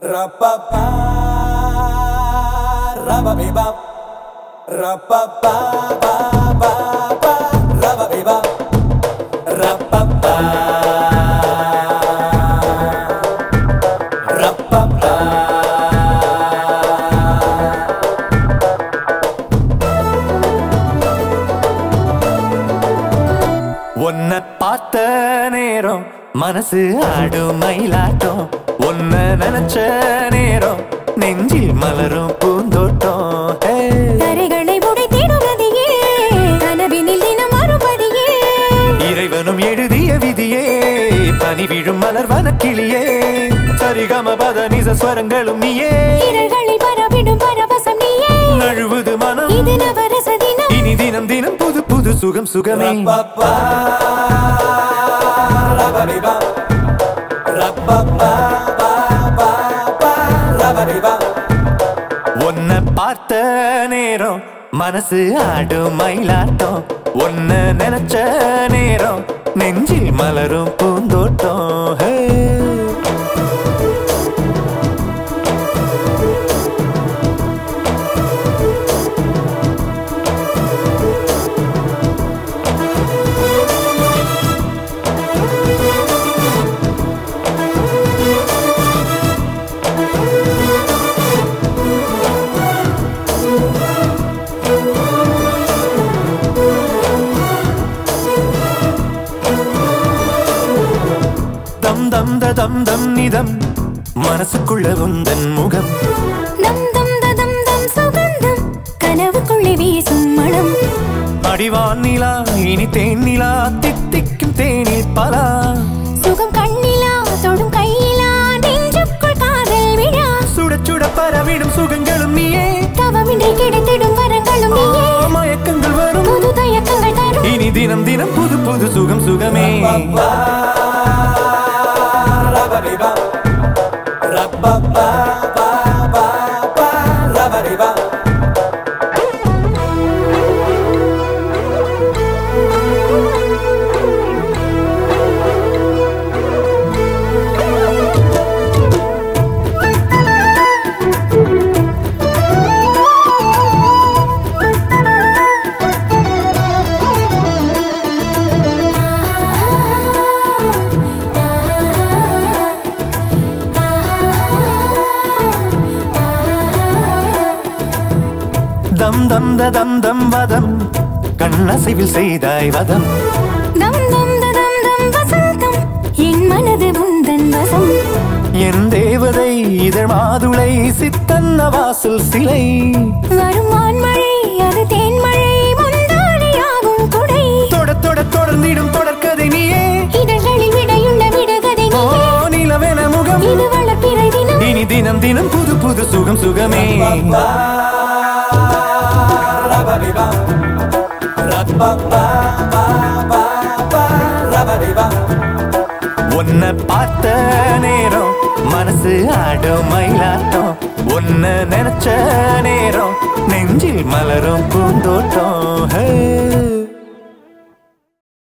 Ra-pa-pa, ra-ba-be-bop. Ra-pa-pa, ba-ba-ba, ra-ba-be-bop. Ra-pa-pa, ra-pa-pa. உன்னை பார்த்த நேரம் மனசு ஆடும் மயிலாட்டம் உன்னை நினைச்ச நேரம் நெஞ்சில் மலரும் பூந்தோட்டம் ஹே. கரைகளை உடைத்திடும் நதியே கனவினில் தினம் மறுபடியே இறைவனும் எழுதிய விதியே பனி விழும் மலர் வனக்கிளியே சரிகம பத நிச ஸ்வரங்களும் நீயே இரள்களில் பரவிடும் பரவசம் நீயே நழுவுது மனம் இது நவரச தினம் இனி தினம் தினம் புது புது சுகம் சுகமே Ra-pa-pa, ra-ba-be-bop. Ra-pa-pa, ba-ba-ba, ra-ba-be-bop. உன்னை பார்த்த நேரம் மனசு ஆடும் மயிலாட்டம் உன்னை நினைச்ச நேரம் நெஞ்சில் மலரும் பூந்தோட்டம் ஹே. தம் தம் த தம் தம் நிதம் மனசுக்குள்ள உந்தன் முகம் தம் தம் ததம் தம் சுகந்தம் கனவுக்குள்ளே வீசும் மனம் அடிவான் நிலா இனி தேன் நிலா தித்திக்கும் தேனில் பலா சுகம் கண்ணிலா தொடும் கையிலா நெஞ்சுக்குள் காதல் விழா சுட சுட பரவிடும் சுகங்களும் நீயே தவமின்றி கிடைத்திடும் வரங்களும் நீயே மயக்கங்கள் வரும் புது தயக்கங்கள் தரும் இனி தினம் தினம் புது புது சுகம் சுகமே Ra-ba-be-bop. Ra-pa-pa, ba-ba-ba, ra-ba-be-bop. தம் தம் த தம் தம் வதம் கண்ணசைவில் செய்தாய் வதம் தம் தம் ததம் தம் வசந்தம் என் மனது உந்தன் வசம் என் தேவதை இதழ் மாதுளை சித்தன்ன வாசல் சிலை வரும் வான்மழை அது தேன்மழை முந்தானையாகும் குடை தொட தொட தொடர்ந்திடும் தொடர்கதை நீயே இதழ்களில் விடையுள்ள விடுகதை ஓ நீயே நிலவென முகம் இது வளர்ப்பிறை தினம் இனி தினம் தினம் புது புது சுகம் சுகமே Ra-ba-be-bop. Ra-pa-pa, ba-ba-ba, ra-ba-be-bop. உன்னை பார்த்த நேரம் மனசு ஆடும் மயிலாட்டம் உன்னை நினைச்ச நேரம் நெஞ்சில் மலரும் பூந்தோட்டம் ஹே